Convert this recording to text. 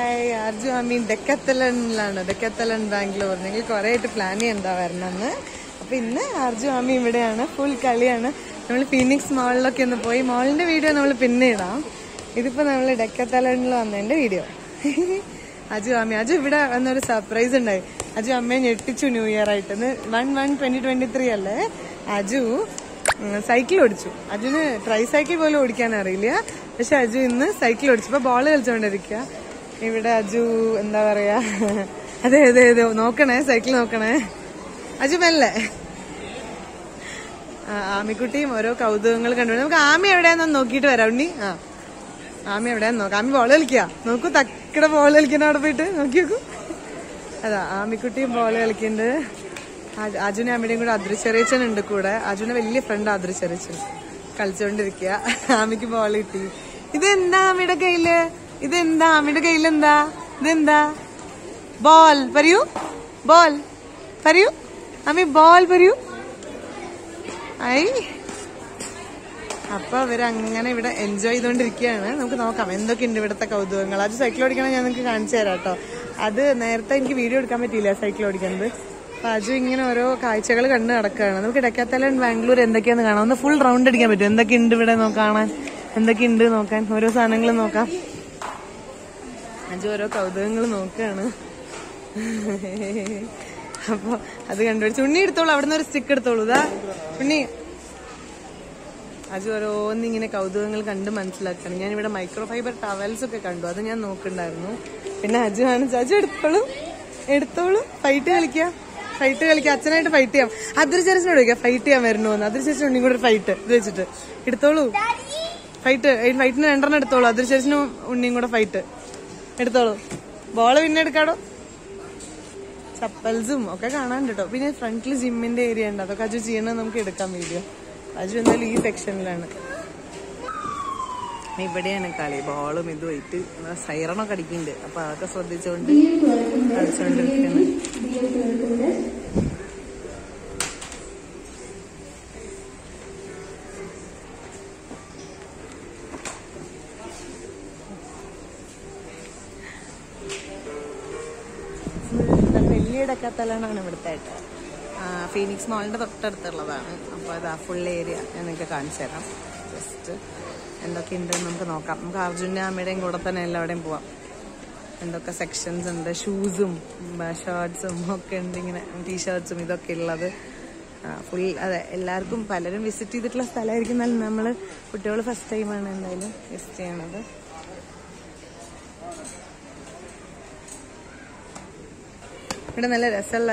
hi Arju I mean ഡെക്കത്തലണിലാണ് Decathlon Bangalore നിങ്ങൾ കുറെ ആയിട്ട് പ്ലാൻ ചെയ്യണ്ടാ വരണമെന്ന് അപ്പൊ ഇന്ന് അർജു ആമി ഇവിടെയാണ് ഫുൾ കളിയാണ് നമ്മൾ ഫീനിക്സ് മാളിലൊക്കെ ഒന്ന് പോയി മാളിന്റെ വീഡിയോ നമ്മൾ പിന്നെ ഇടാം ഇതിപ്പോ നമ്മൾ ഡെക്കത്തലണിൽ വന്നതിന്റെ വീഡിയോ അജു ആമി അജു ഇവിടെ വന്നൊരു സർപ്രൈസ് ഉണ്ടായി അജു അമ്മയെ ഞെട്ടിച്ചു ന്യൂ ഇയർ ആയിട്ട് one one twenty twenty three അല്ലേ അജു സൈക്കിൾ ഓടിച്ചു അജുന് ട്രൈ സൈക്കിൾ പോലും ഓടിക്കാൻ അറിയില്ല പക്ഷെ അജു ഇന്ന് സൈക്കിൾ ഓടിച്ചു ഇപ്പൊ ബോള് കളിച്ചോണ്ടിരിക്കുക ഇവിടെ അജു എന്താ പറയാ അതെ അതെ അതെ നോക്കണേ സൈക്കിൾ നോക്കണേ അജു മെല്ലെ ആ, ആമിക്കുട്ടിയും ഓരോ കൗതുകങ്ങൾ കണ്ടു നമുക്ക് ആമി എവിടെയാന്ന് നോക്കിയിട്ട് വരാം ഉണ്ണി ആ ആമി എവിടെയാന്ന് നോക്കാം ആമി ബോൾ കളിക്കുക നോക്കൂ തക്കട ബോൾ കളിക്കുന്ന അവിടെ പോയിട്ട് നോക്കി നോക്കൂ അതാ ആമിക്കുട്ടിയും ബോൾ കളിക്കുന്നുണ്ട് അജ്- അജുനും അമ്മയുടെയും കൂടെ അദൃശ്യറിയിച്ചൻ ഉണ്ട് കൂടെ അജുനെ വലിയ ഫ്രണ്ട് അദൃശ്യറിയിച്ചൻ കളിച്ചോണ്ടിരിക്കുക ആമിക്ക് ബോൾ കിട്ടി ഇതെന്താ ആമിയുടെ കയ്യില് ഇതെന്താ ആമിയുടെ കയ്യിലെന്താ ഇതെന്താ ബോൾ പറയൂ ബോൾ പറയൂ ആമി ബോൾ പറയൂ ഐ അപ്പൊ അവരങ്ങനെ ഇവിടെ എൻജോയ് ചെയ്തോണ്ടിരിക്കുകയാണ് നമുക്ക് നോക്കാം എന്തൊക്കെയുണ്ട് ഇവിടുത്തെ കൗതുകങ്ങൾ അത് സൈക്കിൾ ഓടിക്കണം ഞാൻ നിങ്ങൾക്ക് കാണിച്ചു തരാം കേട്ടോ അത് നേരത്തെ എനിക്ക് വീഡിയോ എടുക്കാൻ പറ്റിയില്ല സൈക്കിൾ ഓടിക്കുന്നത് അപ്പൊ അജു ഇങ്ങനെ ഓരോ കാഴ്ചകൾ കണ്ട് നടക്കുകയാണ് നമുക്ക് ഡെക്കാത്തലൻ ബാംഗ്ലൂർ എന്തൊക്കെയാന്ന് കാണാം ഒന്ന് ഫുൾ റൗണ്ട് അടിക്കാൻ പറ്റും എന്തൊക്കെയുണ്ട് ഇവിടെ നോ- കാണാൻ എന്തൊക്കെയുണ്ട് നോക്കാൻ ഓരോ സാധനങ്ങൾ നോക്കാം അജു ഓരോ കൗതുകങ്ങൾ നോക്കുകയാണ് അപ്പൊ അത് കണ്ടുപിടിച്ച് ഉണ്ണി എടുത്തോളൂ അവിടുന്ന് ഒരു സ്റ്റിക്ക് എടുത്തോളൂ ഇതാ ഉണ്ണി അജു ഓരോന്ന് ഇങ്ങനെ കൗതുകങ്ങൾ കണ്ട് മനസ്സിലാക്കണം ഞാൻ ഇവിടെ മൈക്രോ ഫൈബർ ടവൽസ് ഒക്കെ കണ്ടു അത് ഞാൻ നോക്കണ്ടായിരുന്നു പിന്നെ അജു ആണ് അജു എടുത്തോളൂ എടുത്തോളൂ ഫൈറ്റ് കളിക്കാം ഫൈറ്റ് കളിക്കാം അച്ഛനായിട്ട് ഫൈറ്റ് ചെയ്യാം അതിർചേരസിനോട് ചോദിക്കാം ഫൈറ്റ് ചെയ്യാൻ വരണോ എന്ന് അതിർചേരസിന് ഉണ്ണി കൂടെ ഫൈറ്റ് ഇത് വെച്ചിട്ട് എടുത്തോളൂ ഫൈറ്റ് ഫൈറ്റിന് രണ്ടെണ്ണം എടുത്തോളൂ അതിർചേരസിനും ഉണ്ണിയും കൂടെ ഫൈറ്റ് എടുത്തോളൂ ബോള് പിന്നെ എടുക്കാടോ ചപ്പൽസും ഒക്കെ കാണാനുണ്ട് കേട്ടോ പിന്നെ ഫ്രണ്ടിൽ ജിമ്മിന്റെ ഏരിയ ഉണ്ട് അതൊക്കെ അജു ചെയ്യണത് നമുക്ക് എടുക്കാം വീഡിയോ അജു എന്തായാലും ഈ സെക്ഷനിലാണ് ഇവിടെയാണ് കളി ബോളും ഇതുമായിട്ട് സൈറണൊക്കെ അടിക്കുന്നുണ്ട് അപ്പൊ അതൊക്കെ ശ്രദ്ധിച്ചുകൊണ്ട് കളിച്ചുകൊണ്ടിരിക്കുകയാണ് വലിയ ഡക്കത്തലാണ് ഇവിടുത്തെ ആയിട്ട് ഫീനിക്സ് മോളിന്റെ തൊട്ടടുത്തുള്ളതാണ് അപ്പോൾ അത് ആ ഫുൾ ഏരിയ ഞാൻ നിങ്ങൾക്ക് കാണിച്ചു തരാം ജസ്റ്റ് എന്തൊക്കെ ഉണ്ടെന്ന് നമുക്ക് നോക്കാം നമുക്ക് അർജുൻ്റെ അമ്മയുടെയും കൂടെ തന്നെ എല്ലാവിടെയും പോവാം എന്തൊക്കെ സെക്ഷൻസ് ഉണ്ട് ഷൂസും ഷർട്ട്സും ഒക്കെ ഉണ്ട് ഇങ്ങനെ ടീഷർട്ട്സും ഇതൊക്കെ ഉള്ളത് ഫുൾ അതെ എല്ലാവർക്കും പലരും വിസിറ്റ് ചെയ്തിട്ടുള്ള സ്ഥലമായിരിക്കും എന്നാലും നമ്മൾ കുട്ടികൾ ഫസ്റ്റ് ടൈമാണ് എന്തായാലും വിസിറ്റ് ചെയ്യണത് ഇവിടെ നല്ല രസമുള്ള